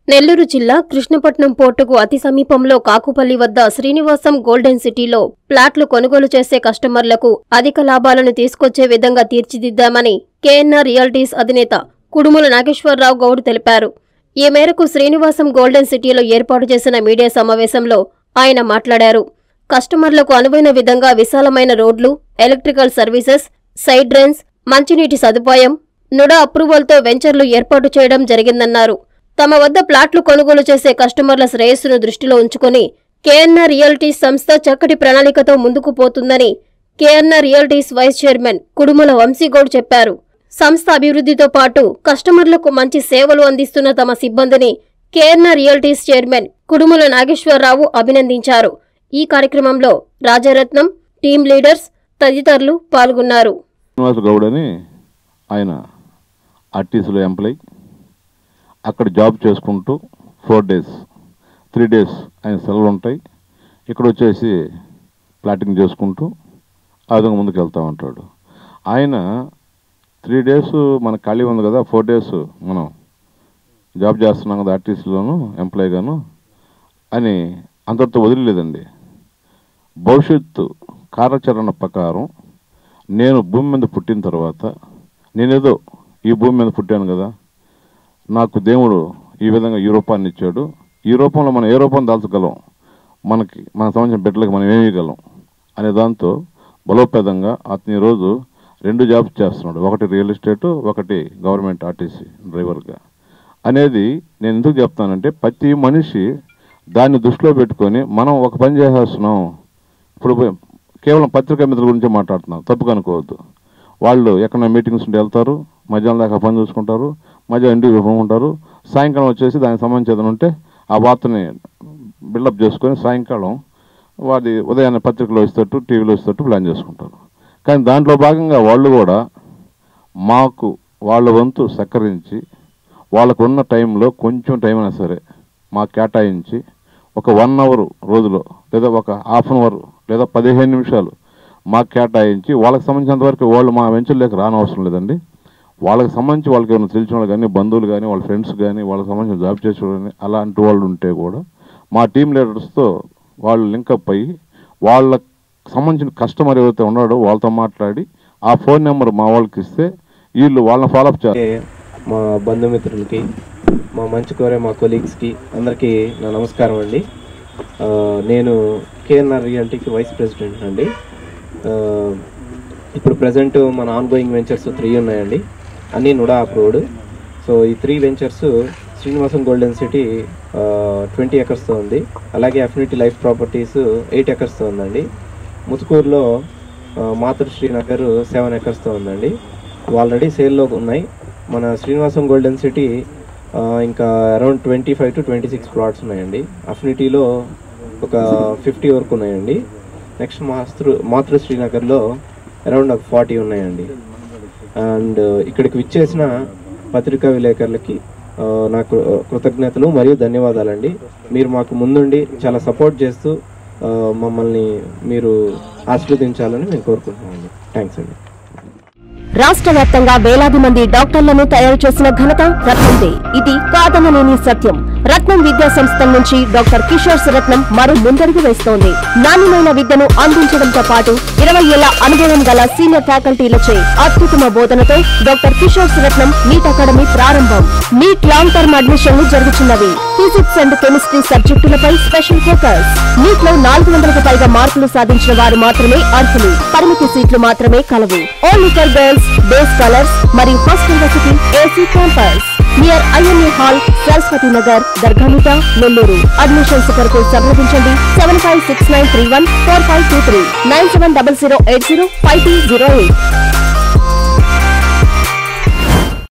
నెల్లూరు జిల్లా కృష్ణపట్నం పోర్టుకు అతి సమీపంలో కాకుపల్లి వద్ద శ్రీనివాసం గోల్డెన్ సిటీలో ప్లాట్లు కొనుగోలు చేసే కస్టమర్లకు అధిక లాభాలను తీసుకొచ్చే విధంగా తీర్చిదిద్దామని కేఎన్ఆర్ రియాల్టీస్ అధినేత కుడుముల నాగేశ్వరరావు గౌడ్ తెలిపారు ఈ మేరకు శ్రీనివాసం గోల్డెన్ సిటీలో ఏర్పాటు చేసిన మీడియా సమావేశంలో ఆయన మాట్లాడారు కస్టమర్లకు అనువైన విధంగా విశాలమైన రోడ్లు ఎలక్ట్రికల్ సర్వీసెస్ సైడ్ డ్రైన్స్ మంచినీటి సదుపాయం నుడా అప్రూవల్తో వెంచర్లు ఏర్పాటు చేయడం జరిగిందన్నారు తమ వద్ద ప్లాట్లు కొనుగోలు చేసే కస్టమర్ల శ్రేయస్సును దృష్టిలో ఉంచుకుని కేఎన్ఆర్ రియాల్టీస్ సంస్థ చక్కటి ప్రణాళికతో ముందుకు పోతుందని KNR realties vice chairman Kudumala Vamsi Goud చెప్పారు సంస్థ అభివృద్ధితో పాటు కస్టమర్లకు మంచి సేవలు అందిస్తున్న తమ సిబ్బందిని KNR realties chairman Kudumula Nageswara Rao అభినందించారు ఈ కార్యక్రమంలో రాజరత్నం టీం లీడర్స్ తదితరులు పాల్గొన్నారు శ్రీనివాస గౌడ్ అని ఆయన ఆర్టీసీలో ఎంప్లాయ్ అక్కడ జాబ్ చేసుకుంటూ ఫోర్ డేస్ త్రీ డేస్ ఆయన సెలవులు ఉంటాయి ఇక్కడ వచ్చేసి ప్లాటింగ్ చేసుకుంటూ ఆ విధంగా ముందుకు వెళ్తూ ఉంటాడు ఆయన త్రీ డేస్ మన ఖాళీ ఉంది కదా ఫోర్ డేస్ మనం జాబ్ చేస్తున్నాం కదా ఆర్టీసీలోను ఎంప్లాయీగాను అని అంతటితో వదిలేదండి భవిష్యత్తు కార్యాచరణ ప్రకారం నేను భూమి మీద పుట్టిన తర్వాత నేనేదో ఈ భూమి మీద పుట్టాను కదా నాకు దేవుడు ఈ విధంగా ఈ రూపాన్ని ఇచ్చాడు ఈ రూపంలో మనం ఏ రూపం దాల్చగలం మనకి మన సంబంధించిన బిడ్డలకు మనం ఏమి ఇవ్వగలం అనే దాంతో బలోపేతంగా అతని ఈరోజు రెండు జాబ్స్ చేస్తున్నాడు ఒకటి రియల్ ఎస్టేట్ ఒకటి గవర్నమెంట్ ఆర్టీసీ డ్రైవర్గా అనేది నేను ఎందుకు చెప్తానంటే ప్రతి మనిషి దాన్ని దృష్టిలో పెట్టుకొని మనం ఒక పని చేసేస్తున్నాం ఇప్పుడు కేవలం పత్రికా మిత్రుల గురించి మాట్లాడుతున్నాం తప్పుగా అనుకోవద్దు వాళ్ళు ఎక్కడ మీటింగ్స్ ఉంటే వెళ్తారు మధ్యాహ్నం దాకా పని చూసుకుంటారు మధ్యాహ్నం ఇంటికి ఉంటారు సాయంకాలం వచ్చేసి దానికి సంబంధించి ఏదైనా ఉంటే ఆ వార్తని బిల్డప్ చేసుకొని సాయంకాలం వాడి ఉదయాన్నే పత్రికలో ఇస్తట్టు టీవీలో ఇస్తట్టు ప్లాన్ చేసుకుంటారు కానీ దాంట్లో భాగంగా వాళ్ళు కూడా మాకు వాళ్ళ వంతు సహకరించి వాళ్ళకు ఉన్న టైంలో కొంచెం టైం అయినా సరే మాకు కేటాయించి ఒక వన్ అవర్ రోజులో లేదా ఒక హాఫ్ అన్ అవర్ లేదా పదిహేను నిమిషాలు మాకు కేటాయించి వాళ్ళకి సంబంధించినంత వరకు వాళ్ళు మా వెంచర్లోకి రానవసరం లేదండి వాళ్ళకి సంబంధించి వాళ్ళకి ఏమైనా తెలిసిన వాళ్ళు కానీ బంధువులు కానీ వాళ్ళ ఫ్రెండ్స్ కానీ వాళ్ళకి సంబంధించిన జాబ్ చేసే వాళ్ళు కానీ అలాంటి వాళ్ళు ఉంటే కూడా మా టీం లీడర్స్తో వాళ్ళు లింకప్ అయ్యి వాళ్ళకి సంబంధించిన కస్టమర్ ఎవరైతే ఉన్నాడో వాళ్ళతో మాట్లాడి ఆ ఫోన్ నెంబర్ మా వాళ్ళకి ఇస్తే వీళ్ళు వాళ్ళని ఫాలోఅప్ చేస్తారు అలాగే మా బంధుమిత్రులకి మా మంచి కోరే మా కొలీగ్స్కి అందరికీ నా నమస్కారం అండి ఆ, నేను కేఎన్ఆర్ రియాలిటీకి వైస్ ప్రెసిడెంట్ అండి ఆ, ఇప్పుడు ప్రజెంట్ మన ఆన్ గోయింగ్ వెంచర్స్ త్రీ ఉన్నాయండి అన్నీ నుడా అప్రూవ్డ్ సో ఈ three ventures Srinivasam golden city twenty ఎకర్స్తో ఉంది అలాగే అఫినిటీ లైఫ్ ప్రాపర్టీస్ ఎయిట్ ఎకర్స్తో ఉందండి ముతుకూరులో ఆ, మాతృశ్రీ నగర్ సెవెన్ ఎకర్స్తో ఉందండి ఆల్రెడీ సేల్లో ఉన్నాయి మన శ్రీనివాసం గోల్డెన్ సిటీ ఆ, ఇంకా around twenty five to twenty six plots ఉన్నాయండి అఫినిటీలో ఒక ఫిఫ్టీ వరకు ఉన్నాయండి నెక్స్ట్ మాతృ మాతృశ్రీ నగర్లో అరౌండ్ ఒక ఫార్టీ ఉన్నాయండి అండ్ ఇక్కడికి విచ్చేసిన పత్రికా విలేకరులకి ఆ, నా కృ- కృతజ్ఞతలు మరియు ధన్యవాదాలండి మీరు మాకు ముందుండి చాలా సపోర్ట్ చేస్తూ ఆ, మమ్మల్ని మీరు ఆశీర్వదించాలని మేము కోరుకుంటున్నామండి థ్యాంక్స్ అండి రాష్ట్ర వ్యాప్తంగా వేలాది మంది డాక్టర్లను తయారు చేసిన ఘనత రత్నందే ఇది కాదనలేని సత్యం రత్నం విద్యా సంస్థల నుంచి డాక్టర్ కిషోర్ రత్నం మరో ముందడుగు వేస్తోంది నాణ్యమైన విద్యను అందించడంతో పాటు ఇరవై ఏళ్ల అనుభవం గల సీనియర్ ఫ్యాకల్టీలచే అత్యుత్తమ బోధనతో doctor Kishore Ratnam NEET academy ప్రారంభం నీట్ లాంగ్ టర్మ్ అడ్మిషన్లు జరుగుతున్నవి ఫిజిక్స్ అండ్ కెమిస్ట్రీ సబ్జెక్టులపై స్పెషల్ ఫోకస్ నీట్ లో నాలుగు వందలకు పైగా మార్కులు సాధించిన వారు మాత్రమే అర్హులు పరిమితి సీట్లు మాత్రమే కలవు only for girls day scholars మరియు first university AC campus near IMA hall Saraswathi Nagar Dargamitta Nellore admissions కొరకు సంప్రదించండి seven five six nine three one four five two three nine seven double zero eight zero five two zero eight